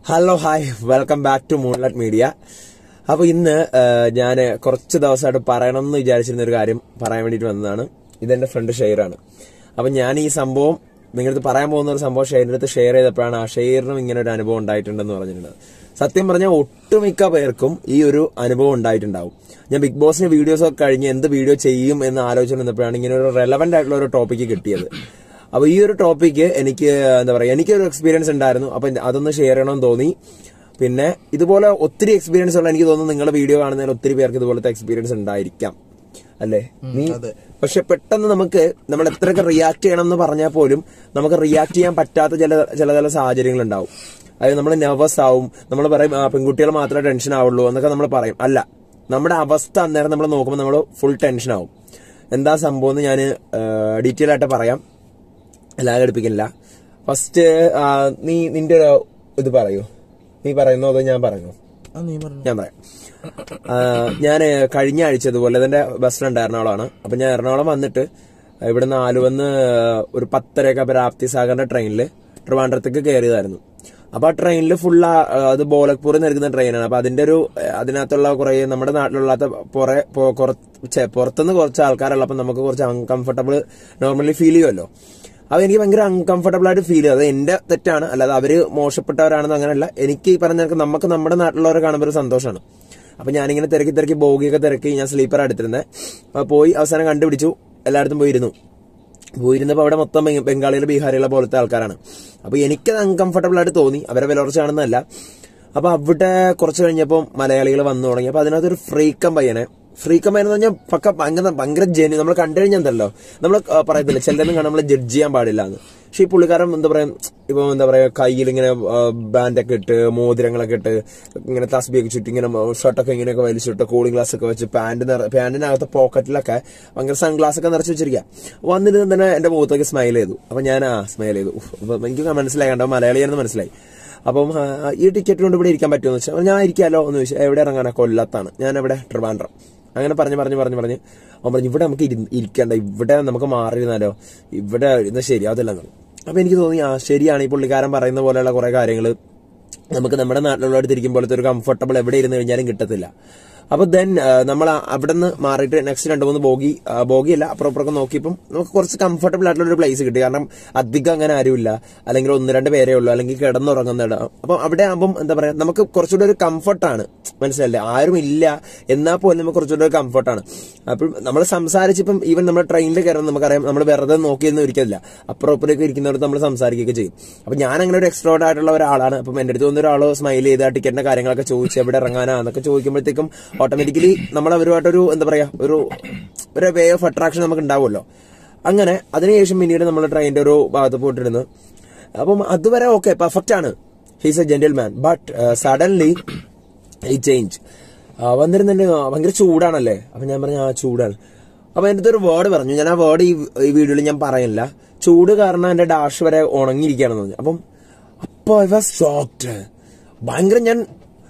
Hello hi welcome back to Moonlight Media അപ്പൊ ഇന്ന് ഞാൻ കുറച്ച് ദിവസമായിട്ട് പറയണം എന്ന് വിചാരിച്ചിരുന്ന ഒരു കാര്യം പറയാൻ വേണ്ടിയിട്ട് വന്നതാണ് ഇതെന്റെ ഫ്രണ്ട് ഷെയറാണ് അപ്പൊ ഞാൻ ഈ സംഭവം നിങ്ങളടുത്ത് പറയാൻ പോകുന്ന ഒരു സംഭവം ഷെയറിന്റെ അടുത്ത് ഷെയർ ചെയ്തപ്പോഴാണ് ആ ഷെയറിനും ഇങ്ങനെ ഒരു അനുഭവം ഉണ്ടായിട്ടുണ്ടെന്ന് പറഞ്ഞിട്ടുണ്ട് സത്യം പറഞ്ഞാൽ ഒട്ടുമിക്ക പേർക്കും ഈ ഒരു അനുഭവം ഉണ്ടായിട്ടുണ്ടാവും ഞാൻ ബിഗ് ബോസിന്റെ വീഡിയോസ് ഒക്കെ കഴിഞ്ഞ് എന്ത് വീഡിയോ ചെയ്യും എന്ന് ആലോചിച്ചിരുന്നപ്പോഴാണ് ഇങ്ങനെ ഒരു റെലവെന്റ് ആയിട്ടുള്ള ഒരു ടോപ്പിക്ക് കിട്ടിയത് അപ്പൊ ഈ ഒരു ടോപ്പിക്ക് എനിക്ക് എന്താ പറയാ എനിക്കൊരു എക്സ്പീരിയൻസ് ഉണ്ടായിരുന്നു അപ്പൊ അതൊന്ന് ഷെയർ ചെയ്യണമെന്ന് തോന്നി പിന്നെ ഇതുപോലെ ഒത്തിരി എക്സ്പീരിയൻസ് ഉള്ള എനിക്ക് തോന്നുന്നു നിങ്ങളുടെ വീഡിയോ കാണുന്നതിൽ ഒത്തിരി പേർക്ക് ഇതുപോലത്തെ എക്സ്പീരിയൻസ് ഉണ്ടായിരിക്കാം അല്ലേ നീ പക്ഷെ പെട്ടെന്ന് നമുക്ക് നമ്മൾ എത്രയൊക്കെ റിയാക്ട് ചെയ്യണം എന്ന് പറഞ്ഞാൽ പോലും നമുക്ക് റിയാക്ട് ചെയ്യാൻ പറ്റാത്ത ചില ചില ചില സാഹചര്യങ്ങൾ ഉണ്ടാവും അതായത് നമ്മൾ നെർവസ് ആവും നമ്മൾ പറയും "ആ, പെൺകുട്ടികൾ മാത്രമേ ടെൻഷൻ ആവുള്ളൂ എന്നൊക്കെ നമ്മൾ പറയും അല്ല നമ്മുടെ അവസ്ഥ അന്നേരം നമ്മൾ നോക്കുമ്പോൾ നമ്മൾ ഫുൾ ടെൻഷൻ ആവും എന്താ സംഭവം എന്ന് ഞാൻ ഡീറ്റെയിൽ ആയിട്ട് പറയാം എല്ലാം എടുപ്പിക്കുന്നില്ല ഫസ്റ്റ് നീ നിന്റെ ഒരു ഇത് പറയൂ നീ പറയുന്നോ അതോ ഞാൻ പറയുന്നു ആ നീ പറഞ്ഞു ഞാൻ പറയാം ഞാൻ കഴിഞ്ഞ ആഴ്ച ഇതുപോലെ എന്റെ ബസ് ഫ്രണ്ട് എറണാകുളമാണ് അപ്പൊ ഞാൻ എറണാകുളം വന്നിട്ട് ഇവിടുന്ന് ആലുവന്ന് ഒരു പത്തരയൊക്കെ പ്രാപ്തി സാഗറിന്റെ ട്രെയിനിൽ ട്രിവാൻഡ്രത്തേക്ക് കയറിയതായിരുന്നു അപ്പൊ ആ ട്രെയിനിൽ ഫുൾ അത് ബോലക്പൂർ നിൽക്കുന്ന ട്രെയിനാണ് അപ്പൊ അതിന്റെ ഒരു ഏഹ്, അതിനകത്തുള്ള കുറെ നമ്മുടെ നാട്ടിലുള്ളാത്ത പുറ പൊ- കുറച്ച് പുറത്തുനിന്ന് കുറച്ച് ആൾക്കാരുള്ളപ്പോൾ നമുക്ക് കുറച്ച് അൺകംഫർട്ടബിൾ നോർമലി ഫീൽ ചെയ്യുമല്ലോ അത് എനിക്ക് ഭയങ്കര അൺകംഫർട്ടബിൾ ആയിട്ട് ഫീൽ ചെയ്യും അത് എന്റെ തെറ്റാണ് അല്ലാതെ അവര് മോശപ്പെട്ടവരാണെന്ന് അങ്ങനെയല്ല എനിക്ക് ഈ പറഞ്ഞ കണക്ക് നമുക്ക് നമ്മുടെ നാട്ടിലുള്ളവരെ കാണുമ്പോൾ ഒരു സന്തോഷമാണ് അപ്പൊ ഞാനിങ്ങനെ തിരക്കി തിരക്കി ബോഗിയൊക്കെ തിരക്കി ഞാൻ സ്ലീപ്പർ എടുത്തിരുന്നത് അപ്പൊ പോയി അവസാനം കണ്ടുപിടിച്ചു എല്ലായിടത്തും പോയിരുന്നു പോയിരുന്നപ്പോ അവിടെ മൊത്തം ബംഗ- ബംഗാളികൾ ബീഹാറികളെ പോലത്തെ ആൾക്കാരാണ് അപ്പൊ എനിക്കത് അൺകംഫർട്ടബിൾ ആയിട്ട് തോന്നി അവരെ വിലർച്ച കാണുന്നതല്ല അപ്പൊ അവിടെ കുറച്ച് കഴിഞ്ഞപ്പോൾ മലയാളികൾ വന്നു തുടങ്ങി അപ്പൊ അതിനകത്തൊരു ഫ്രീക്കം പയ്യനെ ഫ്രീക്കം പയ്യൻ എന്ന് പറഞ്ഞാൽ പക്ക ഭയങ്കര ഭയങ്കര ജെന്യു നമ്മൾ കണ്ടു കഴിഞ്ഞാൽ എന്തല്ലോ നമ്മൾ പറയത്തില്ല ചിലരൊന്നും കാണാൻ നമ്മൾ ജഡ്ജ് ചെയ്യാൻ പാടില്ല എന്ന് പക്ഷെ ഈ പുള്ളിക്കാരൻ എന്താ പറയാ ഇപ്പൊ എന്താ പറയാ കയ്യിൽ ഇങ്ങനെ ബാൻഡൊക്കെ ഇട്ട് മോതിരങ്ങളൊക്കെ ഇട്ട് ഇങ്ങനെ തസ്ബിയൊക്കെ ചുറ്റി ഇങ്ങനെ ഷർട്ടൊക്കെ ഇങ്ങനെയൊക്കെ വലിച്ചിട്ട് കൂളിംഗ് ഗ്ലാസ് ഒക്കെ വെച്ച് പാന്റ് പാന്റിനകത്ത് പോക്കറ്റിലൊക്കെ ഭയങ്കര സൺഗ്ലാസ് ഒക്കെ നിറച്ച് വെച്ചിരിക്കുക വന്നിരുന്ന് തന്നെ എന്റെ മുഖത്തൊക്കെ സ്മൈൽ ചെയ്തു അപ്പൊ ഞാൻ ആ സ്മൈൽ ചെയ്തു ഉഫ്, അപ്പൊ എനിക്ക് മനസ്സിലായി കണ്ടോ മലയാളിയാണെന്ന് മനസ്സിലായി അപ്പം ആ, ഈ ടിക്കറ്റ് കൊണ്ട് ഇവിടെ ഇരിക്കാൻ പറ്റുമെന്ന് വെച്ചാൽ ഞാൻ ഇരിക്കാലോ എന്ന് ചോദിച്ചാൽ എവിടെ ഇറങ്ങാനാ കൊല്ലത്താണ് ഞാൻ എവിടെ ട്രിവാൻഡ്രം അങ്ങനെ പറഞ്ഞു പറഞ്ഞു പറഞ്ഞു പറഞ്ഞ് അവൻ പറഞ്ഞു ഇവിടെ നമുക്ക് ഇരി- ഇരിക്കണ്ട ഇവിടെ നമുക്ക് മാറിയിരുന്നാലോ ഇവിടെ ഇരുന്ന് ശരിയാവത്തില്ല എന്ന് അപ്പൊ എനിക്ക് തോന്നി ആ ശരിയാണ് ഈ പുള്ളിക്കാരൻ പറയുന്ന പോലെയുള്ള കുറെ കാര്യങ്ങൾ നമുക്ക് നമ്മുടെ നാട്ടിലുള്ളവരുടെ ഇരിക്കും പോലത്തെ ഒരു കംഫർട്ടബിൾ എവിടെ ഇരുന്ന് കഴിഞ്ഞാലും കിട്ടത്തില്ല അപ്പൊ ദെൻ നമ്മൾ അവിടെ നിന്ന് മാറിയിട്ട് നെക്സ്റ്റ് രണ്ട് മൂന്ന് ബോഗി ആ, ബോഗിയല്ല അപ്പുറം അപ്പുറമൊക്കെ നോക്കിയപ്പം നമുക്ക് കുറച്ച് കംഫർട്ടബിൾ ആയിട്ടുള്ള ഒരു പ്ലേസ് കിട്ടി കാരണം അധികം അങ്ങനെ ആരുമില്ല അല്ലെങ്കിൽ ഒന്ന് രണ്ട് പേരേ ഉള്ളൂ അല്ലെങ്കിൽ കിടന്നുറങ്ങുന്ന ഇടം അപ്പൊ അവിടെ ആകുമ്പോൾ എന്താ പറയാ നമുക്ക് കുറച്ചുകൂടെ ഒരു കംഫർട്ടാണ് മനസ്സിലല്ലേ ആരും ഇല്ല എന്നാൽ പോലും നമുക്ക് കുറച്ചുകൂടെ ഒരു കംഫർട്ടാണ് അപ്പോൾ നമ്മൾ സംസാരിച്ചപ്പം ഈവൻ നമ്മൾ ട്രെയിനിൽ കയറുമ്പോൾ നമുക്കറിയാം നമ്മൾ വെറുതെ നോക്കിയൊന്നും ഇരിക്കില്ല അപ്പുറം ഇപ്പുറമൊക്കെ ഇരിക്കുന്നവർ നമ്മൾ സംസാരിക്കുകയൊക്കെ ചെയ്യും അപ്പൊ ഞാൻ അങ്ങനെ ഒരു എക്സ്ട്രോഡ് ആയിട്ടുള്ള ഒരാളാണ് അപ്പം എന്റെ അടുത്ത് വന്ന ഒരാൾ സ്മൈൽ ചെയ്ത് ആ ടിക്കറ്റിന്റെ കാര്യങ്ങളൊക്കെ ചോദിച്ച് എവിടെ ഇറങ്ങാനാ എന്നൊക്കെ ചോദിക്കുമ്പോഴത്തേക്കും ഓട്ടോമാറ്റിക്കലി നമ്മൾ അവരുമായിട്ടൊരു എന്താ പറയാ ഒരു ഒരു വേ ഓഫ് അട്രാക്ഷൻ നമുക്ക് ഉണ്ടാവുമല്ലോ അങ്ങനെ അതിനുശേഷം പിന്നീട് നമ്മൾ ട്രെയിനിന്റെ ഒരു ഭാഗത്ത് പോയിട്ടിരുന്നു അപ്പം അതുവരെ ഓക്കെ പെർഫെക്റ്റ് ആണ് he's a gentleman but suddenly ഈ ചേഞ്ച് വന്നിരുന്നെ ഭയങ്കര ചൂടാണല്ലേ അപ്പൊ ഞാൻ പറഞ്ഞു ആ ചൂടാണ് അപ്പൊ എന്റെ അടുത്ത് ഒരു വേർഡ് പറഞ്ഞു ഞാൻ ആ വേർഡ് ഈ ഈ വീഡിയോയിൽ ഞാൻ പറയില്ല ചൂട് കാരണം എന്റെ ഡാഷ് വരെ ഉണങ്ങിയിരിക്കുകയാണെന്ന് പറഞ്ഞു അപ്പം അപ്പൊ ഐ വാസ് ഷോക്ഡ് ഭയങ്കര ഞാൻ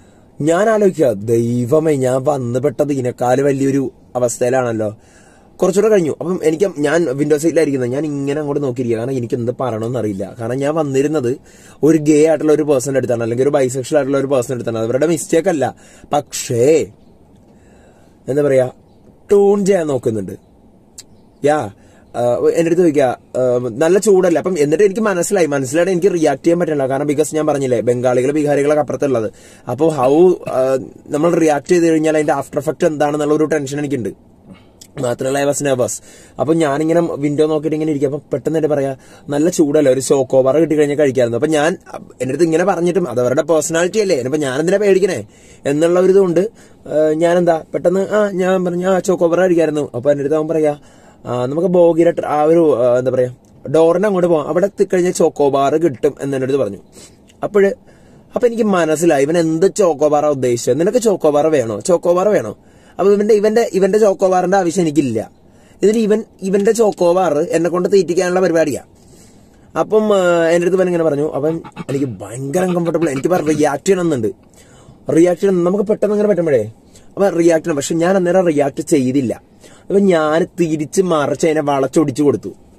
ഞാൻ ആലോചിക്കുക ദൈവമേ ഞാൻ വന്ന് പെട്ടത് ഇതിനേക്കാൾ വലിയൊരു അവസ്ഥയിലാണല്ലോ കുറച്ചുകൂടെ കഴിഞ്ഞു അപ്പം എനിക്ക് ഞാൻ വിൻഡോ സീറ്റിലായിരിക്കുന്നത് ഞാൻ ഇങ്ങനെ അങ്ങോട്ട് നോക്കിയിരിക്കുക കാരണം എനിക്ക് എന്ത് പറയണമെന്ന് അറിയില്ല കാരണം ഞാൻ വന്നിരുന്നത് ഒരു ഗേ ആയിട്ടുള്ള ഒരു പേഴ്സൺ അടുത്താണ് അല്ലെങ്കിൽ ഒരു ബൈസെക്ഷൽ ആയിട്ടുള്ള ഒരു പേഴ്സൺ അടുത്താണ് അവരുടെ മിസ്റ്റേക്ക് അല്ല പക്ഷേ എന്താ പറയാ ടൂൺ ചെയ്യാൻ നോക്കുന്നുണ്ട് യാ എന്റെ അടുത്ത് ചോദിക്കുക നല്ല ചൂടല്ല അപ്പം എന്നിട്ട് എനിക്ക് മനസ്സിലായി മനസ്സിലായിട്ട് എനിക്ക് റിയാക്ട് ചെയ്യാൻ പറ്റില്ല കാരണം ബിക്കോസ് ഞാൻ പറഞ്ഞില്ലേ ബംഗാളികൾ ബീഹാരികളൊക്കെ അപ്പുറത്തുള്ളത് അപ്പോൾ ഹൗ നമ്മൾ റിയാക്ട് ചെയ്ത് കഴിഞ്ഞാൽ അതിന്റെ ആഫ്റ്റർ എഫക്ട് എന്താണെന്നുള്ള ഒരു ടെൻഷൻ എനിക്കുണ്ട് മാത്രമല്ല ഐ വാസ് നെർവസ് അപ്പൊ ഞാനിങ്ങനെ വിൻഡോ നോക്കിയിട്ട് ഇങ്ങനെ ഇരിക്കും അപ്പൊ പെട്ടെന്ന് എന്നെ പറയാ നല്ല ചൂടല്ലേ ഒരു ചോക്കോബാർ കിട്ടി കഴിഞ്ഞാൽ കഴിക്കായിരുന്നു അപ്പൊ ഞാൻ എന്റെ അടുത്ത് ഇങ്ങനെ പറഞ്ഞിട്ടും അത് അവരുടെ പേഴ്സണാലിറ്റി അല്ലേ ഇനിയിപ്പോ ഞാൻ എന്തിനാ പേടിക്കണേ എന്നുള്ള ഒരു ഇതുകൊണ്ട് ഞാൻ എന്താ പെട്ടെന്ന് ആ ഞാൻ പറഞ്ഞു ആ ചോക്കോബാർ കഴിക്കായിരുന്നു അപ്പൊ എന്റെ അടുത്ത് അവൻ പറയാ ആ, നമുക്ക് ബോഗിയുടെ ട്ര- ആ ഒരു ആ, എന്താ പറയാ ഡോറിന് അങ്ങോട്ട് പോവാം അവിടെ എത്തിക്കഴിഞ്ഞാൽ ചോക്കോബാർ കിട്ടും എന്ന് എന്റെ അടുത്ത് പറഞ്ഞു അപ്പോഴ് അപ്പൊ എനിക്ക് മനസ്സിലായി ഇവൻ എന്ത് ചോക്കോബാറാ ഉദ്ദേശിച്ചത് നിനക്ക് ചോക്കോബാർ വേണോ ചോക്കോബാർ വേണോ അപ്പൊ ഇവന്റെ ഇവന്റെ ഇവന്റെ ചോക്കോബാറിന്റെ ആവശ്യം എനിക്കില്ല ഇതിന് ഇവൻ ഇവന്റെ ചോക്കോബാർ എന്നെ കൊണ്ട് തീറ്റിക്കാനുള്ള പരിപാടിയാ അപ്പം ആ, എന്റെ അടുത്ത് ഇവൻ ഇങ്ങനെ പറഞ്ഞു അവൻ എനിക്ക് ഭയങ്കര അൺകംഫർട്ടബിൾ എനിക്ക് പറ റിയാക്ട് ചെയ്യണമെന്നുണ്ട് റിയാക്ട് ചെയ്യണം നമുക്ക് പെട്ടെന്ന് അങ്ങനെ പറ്റുമ്പോഴേ അപ്പൊ റിയാക്ട് ചെയ്യണം പക്ഷെ ഞാൻ അന്നേരം റിയാക്ട് ചെയ്തില്ല അപ്പൊ ഞാൻ തിരിച്ച് മറിച്ച് അതിനെ വളച്ചൊടിച്ചു കൊടുത്തു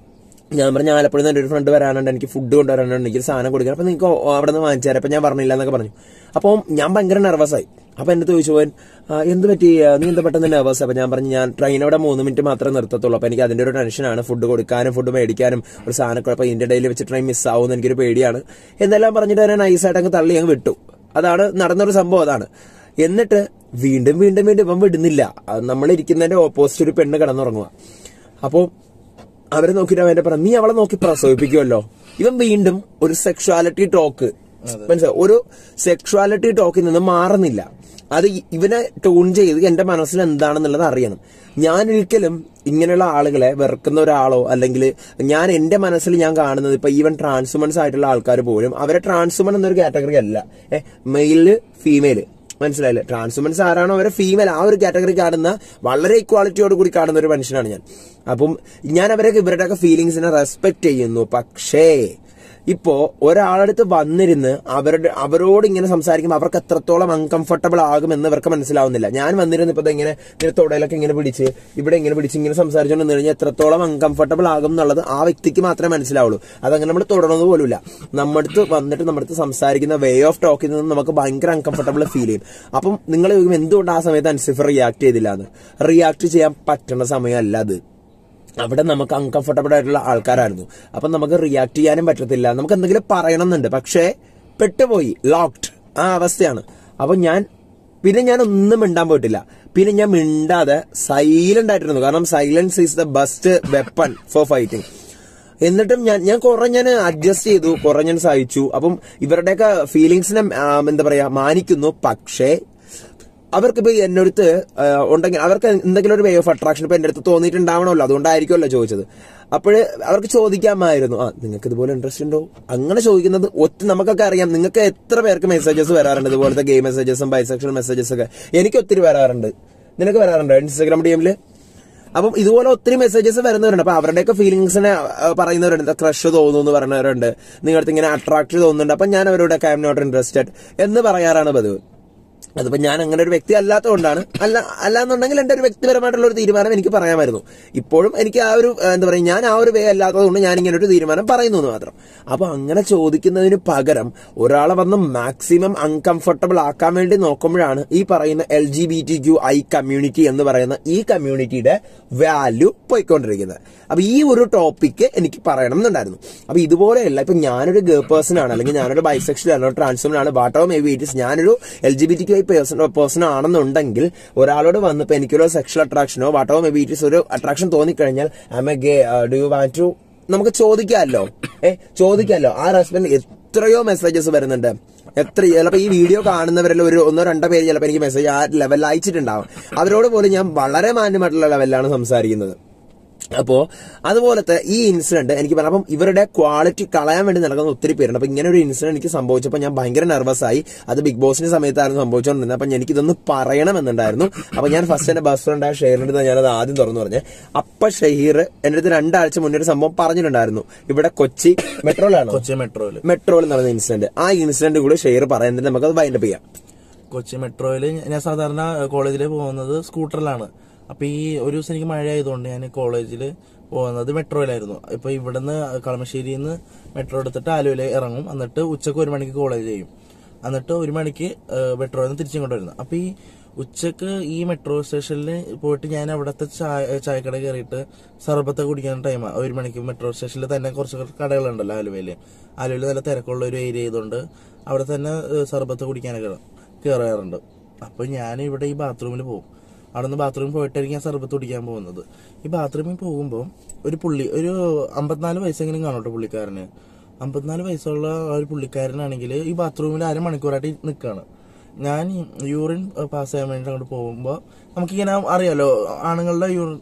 ഞാൻ പറഞ്ഞ ആലപ്പുഴ നിന്ന് എൻ്റെ ഒരു ഫ്രണ്ട് വരാനുണ്ട് എനിക്ക് ഫുഡ് കൊണ്ടുവരാനുണ്ട് എനിക്ക് ഒരു സാധനം കൊടുക്കണം അപ്പൊ നിങ്ങൾക്ക് അവിടെ നിന്ന് വാങ്ങിച്ചു തരാം അപ്പൊ ഞാൻ പറഞ്ഞില്ല എന്നൊക്കെ പറഞ്ഞു അപ്പം ഞാൻ ഭയങ്കര nervous ആയി അപ്പൊ എന്റെ ചോദിച്ചു പോൻ "ആ, എന്ത് പറ്റി ആ, നീ എന്താ പെട്ടെന്ന് നെർവസ് അപ്പൊ ഞാൻ പറഞ്ഞു ഞാൻ ട്രെയിൻ അവിടെ മൂന്ന് മിനിറ്റ് മാത്രമേ നിർത്തത്തുള്ളൂ അപ്പൊ എനിക്ക് അതിന്റെ ഒരു ടെൻഷനാണ് ഫുഡ് കൊടുക്കാനും ഫുഡ് മേടിക്കാനും ഒരു സാധനം അപ്പൊ ഇന്ത്യ ഡേയിൽ വെച്ച് ട്രെയിൻ മിസ്സാവും എനിക്കൊരു പേടിയാണ് എന്നെല്ലാം പറഞ്ഞിട്ട് എന്നെ നൈസായിട്ട് അങ്ങ് തള്ളി അങ്ങ് വിട്ടു അതാണ് നടന്നൊരു സംഭവം അതാണ് എന്നിട്ട് വീണ്ടും വീണ്ടും വീണ്ടും ഇവൻ വിടുന്നില്ല നമ്മൾ ഇരിക്കുന്നതിന്റെ ഓപ്പോസിറ്റ് ഒരു പെണ്ണ് കിടന്നുറങ്ങുക അപ്പോൾ അവരെ നോക്കിയിട്ട് അവന്റെ പറഞ്ഞു നീ അവളെ നോക്കി പ്രസവിപ്പിക്കുമല്ലോ ഇവൻ വീണ്ടും ഒരു സെക്ഷുവാലിറ്റി ടോക്ക് മനസ്സിലായി ഒരു സെക്ഷുവാലിറ്റി ടോക്കിൽ നിന്ന് മാറുന്നില്ല അത് ഇ- ഇവനെ ട്യൂൺ ചെയ്ത് എന്റെ മനസ്സിൽ എന്താണെന്നുള്ളത് അറിയണം ഞാൻ ഒരിക്കലും ഇങ്ങനെയുള്ള ആളുകളെ വെറുക്കുന്ന ഒരാളോ അല്ലെങ്കിൽ ഞാൻ എന്റെ മനസ്സിൽ ഞാൻ കാണുന്നത് ഇപ്പൊ ഈവൻ ട്രാൻസ്വുമൻസ് ആയിട്ടുള്ള ആൾക്കാർ പോലും അവരെ ട്രാൻസ്വുമൻ എന്നൊരു കാറ്റഗറി അല്ല ഏഹ് മെയില് ഫീമെയില് മനസ്സിലായില്ലേ ട്രാൻസ്വുമൻസ് ആരാണോ അവരെ ഫീമെയിൽ ആ ഒരു കാറ്റഗറി കാണുന്ന വളരെ ഇക്വാളിറ്റിയോട് കൂടി കാണുന്ന ഒരു മനുഷ്യനാണ് ഞാൻ അപ്പം ഞാൻ അവരൊക്കെ ഇവരുടെയൊക്കെ ഫീലിങ്സിനെ റെസ്പെക്ട് ചെയ്യുന്നു പക്ഷേ ഇപ്പോ ഒരാളടുത്ത് വന്നിരുന്ന് അവരുടെ അവരോട് ഇങ്ങനെ സംസാരിക്കുമ്പോൾ അവർക്ക് എത്രത്തോളം അൺകംഫർട്ടബിൾ ആകുമെന്ന് ഇവർക്ക് മനസ്സിലാവുന്നില്ല ഞാൻ വന്നിരുന്നു ഇപ്പൊ ഇങ്ങനെ ഇങ്ങനെ തൊടയിലൊക്കെ ഇങ്ങനെ പിടിച്ച് ഇവിടെ ഇങ്ങനെ പിടിച്ച് ഇങ്ങനെ സംസാരിച്ചുകൊണ്ട് നിന്ന് കഴിഞ്ഞാൽ എത്രത്തോളം അൺകംഫർട്ടബിൾ ആകും എന്നുള്ളത് ആ വ്യക്തിക്ക് മാത്രമേ മനസ്സിലാവുള്ളൂ അതങ്ങനെ നമ്മൾ തുടർന്നത് പോലുമില്ല നമ്മുടെ അടുത്ത് വന്നിട്ട് നമ്മുടെ അടുത്ത് സംസാരിക്കുന്ന വേ ഓഫ് ടോക്കിൽ നിന്ന് നമുക്ക് ഭയങ്കര അൺകംഫർട്ടബിൾ ഫീൽ ചെയ്യും അപ്പം നിങ്ങൾ ചോദിക്കും എന്തുകൊണ്ട് ആ സമയത്ത് അൻസിഫർ റിയാക്ട് ചെയ്തില്ല എന്ന് റിയാക്ട് ചെയ്യാൻ പറ്റുന്ന സമയമല്ല അത് അവിടെ നമുക്ക് അൺകംഫർട്ടബിൾ ആയിട്ടുള്ള ആൾക്കാരായിരുന്നു അപ്പൊ നമുക്ക് റിയാക്ട് ചെയ്യാനും പറ്റത്തില്ല നമുക്ക് എന്തെങ്കിലും പറയണം എന്നുണ്ട് പക്ഷേ പെട്ടുപോയി ലോക്ക്ഡ് ആ അവസ്ഥയാണ് അപ്പൊ ഞാൻ പിന്നെ ഞാൻ ഒന്നും മിണ്ടാൻ പോയിട്ടില്ല പിന്നെ ഞാൻ മിണ്ടാതെ സൈലന്റ് ആയിട്ടിരുന്നു കാരണം silence is the best weapon for fighting എന്നിട്ടും ഞാൻ ഞാൻ കുറെ ഞാൻ അഡ്ജസ്റ്റ് ചെയ്തു കുറെ ഞാൻ സഹിച്ചു അപ്പം ഇവരുടെയൊക്കെ ഫീലിങ്സിനെ ആ, എന്താ പറയാ മാനിക്കുന്നു പക്ഷേ അവർക്കിപ്പോ എന്റെ അടുത്ത് ആ, ഉണ്ടെങ്കിൽ അവർക്ക് എന്തെങ്കിലും ഒരു വേ ഓഫ് അട്രാക്ഷൻ ഇപ്പൊ എന്റെ അടുത്ത് തോന്നിയിട്ടുണ്ടാവണമല്ലോ അതുകൊണ്ടായിരിക്കുമല്ലോ ചോദിച്ചത് അപ്പോൾ അവർക്ക് ചോദിക്കാമായിരുന്നു ആ നിങ്ങൾക്ക് ഇതുപോലെ ഇൻട്രസ്റ്റ് ഉണ്ടോ അങ്ങനെ ചോദിക്കുന്നത് ഒറ്റ നമുക്കൊക്കെ അറിയാം നിങ്ങൾക്ക് എത്ര പേർക്ക് മെസ്സേജസ് വരാറുണ്ട് ഇതുപോലത്തെ ഗെയിം മെസ്സേജസും ബൈസെക്ഷൽ മെസ്സേജസ് ഒക്കെ എനിക്ക് ഒത്തിരി വരാറുണ്ട് നിനക്ക് വരാറുണ്ടോ ഇൻസ്റ്റാഗ്രാം ഡിഎമ്മില് അപ്പം ഇതുപോലെ ഒത്തിരി മെസ്സേജസ് വരുന്നവരുണ്ട് അപ്പൊ അവരുടെയൊക്കെ ഫീലിങ്സിനെ പറയുന്നവരുണ്ട് ക്രഷ് തോന്നുന്നു എന്ന് പറയുന്നവരുണ്ട് നിങ്ങളുടെ ഇങ്ങനെ അട്രാക്ട് തോന്നുന്നുണ്ട് അപ്പൊ ഞാൻ അവരോടൊക്കെ ഐ എം നോട്ട് ഇൻട്രസ്റ്റഡ് എന്ന് പറയാറാണ് പതിവ് അതിപ്പോ ഞാൻ അങ്ങനെ ഒരു വ്യക്തി അല്ലാത്തതുകൊണ്ടാണ് അല്ല അല്ലാന്നുണ്ടെങ്കിൽ എന്റെ ഒരു വ്യക്തിപരമായിട്ടുള്ള ഒരു തീരുമാനം എനിക്ക് പറയാമായിരുന്നു ഇപ്പോഴും എനിക്ക് ആ ഒരു ആ, എന്താ പറയുക ഞാൻ ആ ഒരു വേ അല്ലാത്തതുകൊണ്ട് ഞാൻ ഇങ്ങനെ ഒരു തീരുമാനം പറയുന്നു എന്ന് മാത്രം അപ്പൊ അങ്ങനെ ചോദിക്കുന്നതിന് പകരം ഒരാളെ വന്ന് മാക്സിമം അൺകംഫർട്ടബിൾ ആക്കാൻ വേണ്ടി നോക്കുമ്പോഴാണ് ഈ പറയുന്ന L G B T Q I community എന്ന് പറയുന്ന ഈ കമ്മ്യൂണിറ്റിയുടെ വാല്യൂ പോയിക്കൊണ്ടിരിക്കുന്നത് അപ്പൊ ഈ ഒരു ടോപ്പിക്ക് എനിക്ക് പറയണം എന്നുണ്ടായിരുന്നു അപ്പൊ ഇതുപോലെയല്ല ഇപ്പൊ ഞാനൊരു ഗേൾ പേഴ്സൺ ആണ് അല്ലെങ്കിൽ ഞാനൊരു ബൈസെക്ഷൽ ആണ് ട്രാൻസ്ഫോമൻ ആണ് വാട്ടോ മേ ബി ഇറ്റ് ഞാനൊരു L G B T Q I person person ആണെന്നുണ്ടെങ്കിൽ ഒരാളോട് വന്ന് ഇപ്പൊ എനിക്കൊരു സെക്ഷൽ അട്രാക്ഷനോ വാട്ടോ മേ ബി ഇറ്റ് ഒരു അട്രാക്ഷൻ തോന്നിക്കഴിഞ്ഞാൽ I a gay do you want to നമുക്ക് ചോദിക്കാമല്ലോ ഏ ചോദിക്കാമല്ലോ ആ റെസ്പെക്ട് എത്രയോ മെസ്സേജസ് വരുന്നുണ്ട് എത്ര ചിലപ്പോ ഈ വീഡിയോ കാണുന്നവരിൽ ഒരു ഒന്നോ രണ്ടോ പേര് ചിലപ്പോൾ എനിക്ക് മെസ്സേജ് ആ ലെവലിൽ അയച്ചിട്ടുണ്ടാവും അവരോട് പോലും ഞാൻ വളരെ മാന്യമായിട്ടുള്ള ലെവലിലാണ് സംസാരിക്കുന്നത് അപ്പോ അതുപോലത്തെ ഈ ഇൻസിഡന്റ് എനിക്ക് പറഞ്ഞു അപ്പം ഇവരുടെ ക്വാളിറ്റി കളയാൻ വേണ്ടി നടക്കുന്ന ഒത്തിരി പേരുണ്ട് അപ്പൊ ഇങ്ങനെ ഒരു ഇൻസിഡന്റ് എനിക്ക് സംഭവിച്ചപ്പോൾ ഞാൻ ഭയങ്കര നെർവസ് ആയി അത് ബിഗ് ബോസിന്റെ സമയത്തായിരുന്നു സംഭവിച്ചുകൊണ്ടിരുന്നത് അപ്പൊ എനിക്കിതൊന്ന് പറയണമെന്നുണ്ടായിരുന്നു അപ്പൊ ഞാൻ ഫസ്റ്റ് എന്റെ ബസ് ഫ്രണ്ട് ആ ഷെയറിന്റെ അടുത്ത് ഞാനത് ആദ്യം തുറന്നു പറഞ്ഞേ അപ്പൊ ഷഹീർ എന്റെ അടുത്ത് രണ്ടാഴ്ച മുന്നേ ഒരു സംഭവം പറഞ്ഞിട്ടുണ്ടായിരുന്നു ഇവിടെ കൊച്ചി മെട്രോയിലാണോ കൊച്ചി മെട്രോയില് മെട്രോയിൽ നടന്ന ഇൻസിഡന്റ് ആ ഇൻസിഡന്റ് കൂടി ഷെയർ പറയുന്നത് നമുക്കത് വൈൻഡപ്പ് ചെയ്യാം കൊച്ചി മെട്രോയില് ഞാൻ സാധാരണ കോളേജിൽ പോകുന്നത് സ്കൂട്ടറിലാണ് അപ്പൊ ഈ ഒരു ദിവസം എനിക്ക് മഴ ആയതുകൊണ്ട് ഞാൻ കോളേജിൽ പോകുന്നത് മെട്രോയിലായിരുന്നു ഇപ്പൊ ഇവിടുന്ന് കളമശ്ശേരിയിൽ നിന്ന് മെട്രോ എടുത്തിട്ട് ആലുവയിൽ ഇറങ്ങും എന്നിട്ട് ഉച്ചക്ക് ഒരു മണിക്ക് കോളേജ് ചെയ്യും എന്നിട്ട് ഒരു മണിക്ക് മെട്രോയിൽ നിന്ന് തിരിച്ചിങ്ങോട്ട് വരുന്നത് അപ്പൊ ഈ ഉച്ചക്ക് ഈ മെട്രോ സ്റ്റേഷനിൽ പോയിട്ട് ഞാൻ അവിടുത്തെ ചായ ചായക്കട കയറിയിട്ട് സർബത്ത് കുടിക്കാൻ ടൈമാണ് ഒരു മണിക്ക് മെട്രോ സ്റ്റേഷനിൽ തന്നെ കുറച്ച് കടകളുണ്ടല്ലോ ആലുവയില് ആലുവയിൽ നല്ല തിരക്കുള്ള ഒരു ഏരിയ ആയതുകൊണ്ട് അവിടെ തന്നെ ഏഹ്, സർബത്ത് കുടിക്കാനൊക്കെ കയറാറുണ്ട് അപ്പൊ ഞാൻ ഇവിടെ ഈ ബാത്റൂമിൽ പോകും അവിടെ നിന്ന് ബാത്റൂമിൽ പോയിട്ടായിരിക്കും ഞാൻ സർബത്ത് കുടിക്കാൻ പോകുന്നത് ഈ ബാത്റൂമിൽ പോകുമ്പോൾ ഒരു പുള്ളി ഒരു അമ്പത്തിനാല് വയസ്സെങ്കിലും കാണോട്ടോ പുള്ളിക്കാരന് അമ്പത്തിനാല് വയസ്സുള്ള ആ ഒരു പുള്ളിക്കാരനാണെങ്കിൽ ഈ ബാത്റൂമിൽ അരമണിക്കൂറായിട്ട് നിൽക്കുകയാണ് ഞാൻ യൂറിൻ പാസ് ചെയ്യാൻ വേണ്ടി അങ്ങോട്ട് പോകുമ്പോൾ നമുക്കിങ്ങനെ അറിയാലോ ആണുങ്ങളുടെ യൂറിൻ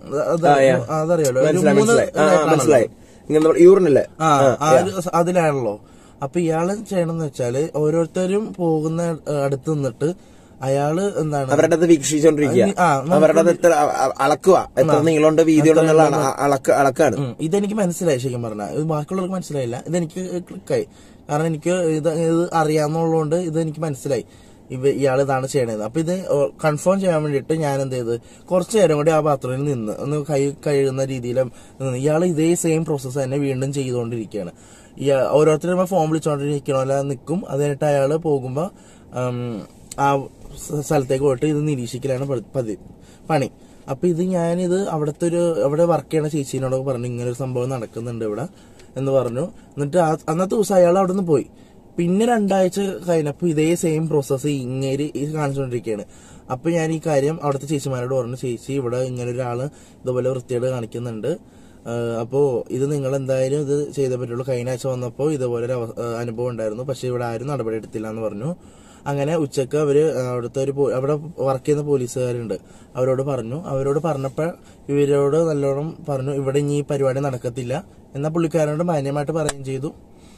അതറിയാലോ ഒരു മനസ്സിലായി മൂന്ന് മനസ്സിലായി ആ, ആ, ഇതായിട്ടാണല്ലോ. മനസ്സിലായി ഇങ്ങനെ നമ്മൾ യൂറിനല്ലേ ആ ആ ഒരു സ- അതിലാണല്ലോ അപ്പൊ ഇയാള് ചെയ്യണമെന്ന് വെച്ചാല് ഓരോരുത്തരും പോകുന്ന ഏഹ്, അടുത്ത് നിന്നിട്ട് അയാള് എന്താണ് അവരുടെ അത് വീക്ഷിച്ചോണ്ടിരിക്കുക ആ, നമുക്ക് അവരുടെ അത് എത്ര അ- അ- അളക്കുക എത്ര നീളമുണ്ട് വീതി ഉണ്ടെന്നുള്ള അള- അളക്ക അളക്കാണ് ഉം, ഇതെനിക്ക് മനസ്സിലായി ശരിക്കും പറഞ്ഞാൽ ഇത് ബാക്കിയുള്ളവർക്ക് മനസ്സിലായില്ല ഇതെനിക്ക് ക്ലിക്കായി കാരണം എനിക്ക് ഇത് ഇത് അറിയാവുന്നതുകൊണ്ട് ഇത് എനിക്ക് മനസ്സിലായി ഇവ ഇയാൾ ഇതാണ് ചെയ്യണത് അപ്പൊ ഇത് കൺഫേം ചെയ്യാൻ വേണ്ടിയിട്ട് ഞാൻ എന്ത് ചെയ്ത് കുറച്ചു നേരം കൂടി ആ ബാത്റൂമിൽ നിന്ന് ഒന്ന് കൈ കഴുകുന്ന രീതിയിൽ നിന്ന് ഇയാൾ ഇതേ സെയിം പ്രോസസ്സ് തന്നെ വീണ്ടും ചെയ്തുകൊണ്ടിരിക്കുകയാണ് ഈ ഓരോരുത്തരും ഫോൺ വിളിച്ചോണ്ടിരിക്കണമല്ല നിൽക്കും അത് കഴിഞ്ഞിട്ട് അയാൾ പോകുമ്പോ ഉം, ആ സ്ഥ- സ്ഥലത്തേക്ക് പോയിട്ട് ഇത് നിരീക്ഷിക്കലാണ് പതി- പതി പണി അപ്പൊ ഇത് ഞാനിത് അവിടുത്തെ ഒരു അവിടെ വർക്ക് ചെയ്യണ ചേച്ചീനോടൊക്കെ പറഞ്ഞു ഇങ്ങനെ ഒരു സംഭവം നടക്കുന്നുണ്ട് ഇവിടെ എന്ന് പറഞ്ഞു എന്നിട്ട് ആ- അന്നത്തെ ദിവസം അയാൾ അവിടെ നിന്ന് പോയി പിന്നെ രണ്ടാഴ്ച കഴിഞ്ഞപ്പോ ഇതേ സെയിം പ്രോസസ്സ് ഇങ്ങേര് ഇത് കാണിച്ചുകൊണ്ടിരിക്കുകയാണ് അപ്പൊ ഞാൻ ഈ കാര്യം അവിടുത്തെ ചേച്ചിമാരോട് പറഞ്ഞു ചേച്ചി ഇവിടെ ഇങ്ങനെ ഒരാള് ഇതുപോലെ വൃത്തിയോട് കാണിക്കുന്നുണ്ട് ആഹ് അപ്പോ ഇത് നിങ്ങൾ എന്തായാലും ഇത് ചെയ്തേ പറ്റുള്ളൂ കഴിഞ്ഞ ആഴ്ച വന്നപ്പോ ഇതുപോലെ ഒരു അവ- ആഹ് അനുഭവം ഉണ്ടായിരുന്നു പക്ഷെ ഇവിടെ ആരും നടപടി എടുത്തില്ല എന്ന് പറഞ്ഞു അങ്ങനെ ഉച്ചക്ക് അവര് അവിടുത്തെ ഒരു പോ- അവിടെ വർക്ക് ചെയ്യുന്ന പോലീസുകാരുണ്ട് അവരോട് പറഞ്ഞു അവരോട് പറഞ്ഞപ്പോ ഇവരോട് നല്ലോണം പറഞ്ഞു ഇവിടെ ഇനി ഈ പരിപാടി നടക്കത്തില്ല എന്നാ പുള്ളിക്കാരനോട് മാന്യമായിട്ട് പറയുകയും ചെയ്തു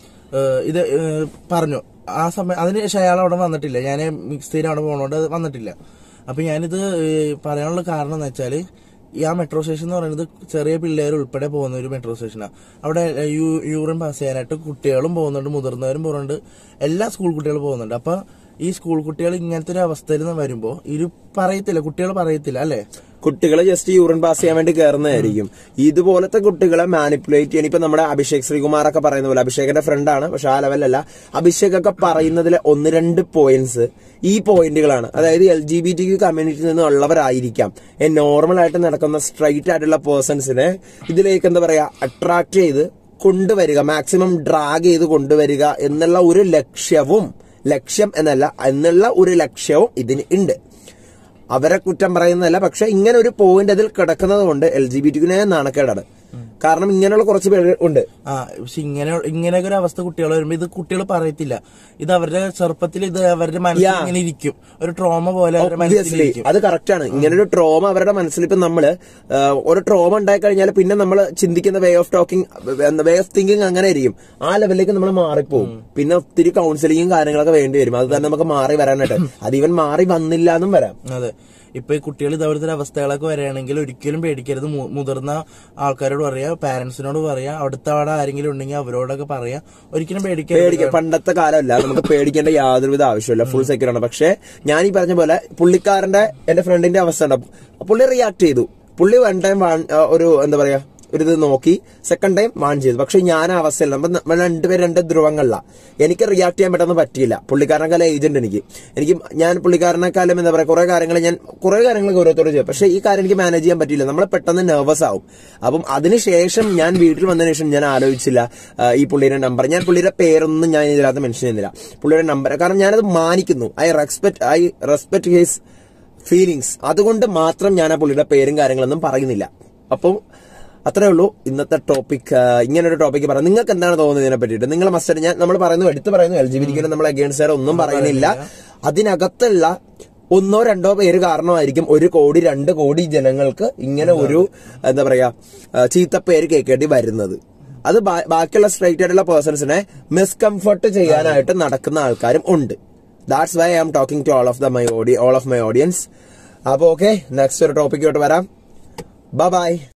ഏഹ് ഇത് ഏഹ് പറഞ്ഞു ആ സമയം അതിന് ശേഷം അയാൾ അവിടെ വന്നിട്ടില്ല ഞാൻ മിക്സ് അവിടെ പോണോണ്ട് അത് വന്നിട്ടില്ല അപ്പൊ ഞാനിത് ഏഹ് പറയാനുള്ള കാരണം എന്ന് വെച്ചാല് ഈ ആ മെട്രോ സ്റ്റേഷൻ എന്ന് പറയുന്നത് ചെറിയ പിള്ളേർ ഉൾപ്പെടെ പോകുന്ന ഒരു മെട്രോ സ്റ്റേഷനാണ് അവിടെ യു- യൂറിൻ പാസ് ചെയ്യാനായിട്ട് കുട്ടികളും പോകുന്നുണ്ട് മുതിർന്നവരും പോകുന്നുണ്ട് എല്ലാ സ്കൂൾ കുട്ടികളും പോകുന്നുണ്ട് അപ്പൊ ഈ സ്കൂൾ കുട്ടികൾ ഇങ്ങനത്തെ ഒരു അവസ്ഥയിൽ നിന്ന് വരുമ്പോ ഇരു പറയത്തില്ല കുട്ടികൾ പറയത്തില്ല അല്ലെ കുട്ടികളെ ജസ്റ്റ് യൂറിൻ പാസ് ചെയ്യാൻ വേണ്ടി കയറുന്നതായിരിക്കും ഇതുപോലത്തെ കുട്ടികളെ മാനിപ്പുലേറ്റ് ചെയ്യാൻ ഇപ്പൊ നമ്മുടെ അഭിഷേക് ശ്രീകുമാറൊക്കെ പറയുന്ന പോലെ അഭിഷേകിന്റെ ഫ്രണ്ടാണ് പക്ഷെ ആ ലെവലല്ല അഭിഷേക് ഒക്കെ പറയുന്നതിലെ ഒന്ന് രണ്ട് പോയിന്റ്സ് ഈ പോയിന്റുകളാണ് അതായത് എൽ ജി ബി ടി കമ്മ്യൂണിറ്റിയിൽ നിന്നുള്ളവരായിരിക്കാം നോർമൽ ആയിട്ട് നടക്കുന്ന സ്ട്രൈറ്റ് ആയിട്ടുള്ള പേഴ്സൺസിനെ ഇതിലേക്ക് എന്താ പറയാ അട്രാക്ട് ചെയ്ത് കൊണ്ടുവരിക മാക്സിമം ഡ്രാഗ് ചെയ്ത് കൊണ്ടുവരിക എന്നുള്ള ഒരു ലക്ഷ്യവും ലക്ഷ്യം എന്നല്ല എന്നുള്ള ഒരു ലക്ഷ്യവും ഇതിന് ഉണ്ട് അവരെ കുറ്റം പറയുന്നതല്ല പക്ഷെ ഇങ്ങനെ ഒരു പോയിന്റ് അതിൽ കിടക്കുന്നത് കൊണ്ട് എൽ ജി ബി ടിക്കുനെ നാണക്കേടാണ് കാരണം ഇങ്ങനെയുള്ള കുറച്ച് പേര് ഉണ്ട് ആ പക്ഷെ ഇങ്ങനെ ഇങ്ങനെയൊക്കെ ഒരു അവസ്ഥ കുട്ടികൾ വരുമ്പോ ഇത് കുട്ടികൾ പറയത്തില്ല ഇത് അവരുടെ ചെറുപ്പത്തിൽ ഇത് അവരുടെ മനസ്സിൽ Yeah. ഇങ്ങനെ ഇരിക്കും ഒരു ട്രോമ പോലെ അവരുടെ Obviously, മനസ്സിലിരിക്കും അത് കറക്റ്റ് ആണ് ഇങ്ങനെ ഒരു ട്രോമ അവരുടെ മനസ്സിൽ ഇപ്പൊ നമ്മള് ആ, ഒരു ട്രോമ ഉണ്ടായി കഴിഞ്ഞാൽ പിന്നെ നമ്മൾ ചിന്തിക്കുന്ന way of talking way of thinking അങ്ങനെ ആയിരിക്കും ആ ലെവലിലേക്ക് നമ്മൾ മാറിപ്പോകും പിന്നെ ഒത്തിരി കൗൺസിലിങ്ങും കാര്യങ്ങളൊക്കെ വേണ്ടി വരും അത് തന്നെ നമുക്ക് മാറി വരാനായിട്ട് അത് ഇവൻ മാറി വന്നില്ല എന്നും വരാം അതെ ഇപ്പൊ ഈ കുട്ടികൾ ഇതേപോലത്തെ ഒരു അവസ്ഥകളൊക്കെ വരികയാണെങ്കിൽ ഒരിക്കലും പേടിക്കരുത് മു- മുതിർന്ന ആൾക്കാരോട് പറയാ പാരന്റ്സിനോട് പറയാ അടുത്ത അവിടെ ആരെങ്കിലും ഉണ്ടെങ്കിൽ അവരോടൊക്കെ പറയാ ഒരിക്കലും പേടിക്കരുത് പേടിക്ക പണ്ടത്തെ കാലമല്ല നമുക്ക് പേടിക്കേണ്ട യാതൊരുവിധ ആവശ്യമില്ല ഫുൾ സെക്യൂർ ആണ് പക്ഷെ ഞാൻ ഈ പറഞ്ഞ പോലെ പുള്ളിക്കാരന്റെ എന്റെ ഫ്രണ്ടിന്റെ അവസ്ഥ ഉണ്ട് പുള്ളി റിയാക്ട് ചെയ്തു പുള്ളി വൺ ടൈം ഒരു എന്താ പറയാ ഒരു ഇത് നോക്കി സെക്കൻഡ് ടൈം വാൺ ചെയ്തു പക്ഷെ ഞാൻ ആ അവസ്ഥയില്ല നമ്മൾ നമ്മൾ രണ്ടുപേരും രണ്ട് ധ്രുവങ്ങളിലാണ് എനിക്ക് റിയാക്ട് ചെയ്യാൻ പെട്ടെന്ന് പറ്റിയില്ല പുള്ളിക്കാരനെക്കാളും ഏജന്റ് എനിക്ക് എനിക്ക് ഞാൻ പുള്ളിക്കാരനെക്കാളും എന്താ പറയാ കുറെ കാര്യങ്ങൾ ഞാൻ കുറെ കാര്യങ്ങൾ ഗൗരവത്തോടെ ചെയ്യും പക്ഷെ ഈ കാര്യം എനിക്ക് മാനേജ് ചെയ്യാൻ പറ്റിയില്ല നമ്മൾ പെട്ടെന്ന് നെർവസ് ആവും അപ്പം അതിനുശേഷം ഞാൻ വീട്ടിൽ വന്നതിന് ശേഷം ഞാൻ ആലോചിച്ചില്ല ആ, ഈ പുള്ളിയുടെ നമ്പർ ഞാൻ പുള്ളിയുടെ പേരൊന്നും ഞാൻ ഇതിനകത്ത് മെൻഷൻ ചെയ്യുന്നില്ല പുള്ളിയുടെ നമ്പർ കാരണം ഞാനത് മാനിക്കുന്നു I respect I respect his feelings അതുകൊണ്ട് മാത്രം ഞാൻ ആ പുള്ളിയുടെ പേരും കാര്യങ്ങളൊന്നും പറയുന്നില്ല അപ്പം അത്രേ ഉള്ളൂ ഇന്നത്തെ ടോപ്പിക് ഇങ്ങനെ ഒരു ടോപ്പിക്ക് പറയാം നിങ്ങൾക്ക് എന്താണ് തോന്നുന്നത് ഇതിനെ പറ്റിയിട്ട് നിങ്ങൾ മസ്റ്റ് ഞാൻ നമ്മൾ പറയുന്നു എടുത്തു പറയുന്നു എൽ ജി ബി നമ്മൾ അഗേൻസ്റ്റ് ഒന്നും പറയുന്നില്ല അതിനകത്തുള്ള ഒന്നോ രണ്ടോ പേര് കാരണമായിരിക്കും ഒരു കോടി രണ്ട് കോടി ജനങ്ങൾക്ക് ഇങ്ങനെ ഒരു എന്താ പറയാ ആ, ചീത്തപ്പേര് കേൾക്കേണ്ടി വരുന്നത് അത് ബാ- ബാക്കിയുള്ള സ്ട്രൈറ്റ് ആയിട്ടുള്ള പേഴ്സൺസിനെ മിസ്കംഫർട്ട് ചെയ്യാനായിട്ട് നടക്കുന്ന ആൾക്കാരും ഉണ്ട് that's why I am talking to all of the my audi all of my audience അപ്പൊ ഓക്കെ നെക്സ്റ്റ് ഒരു ടോപ്പിക്കോട്ട് വരാം ബൈ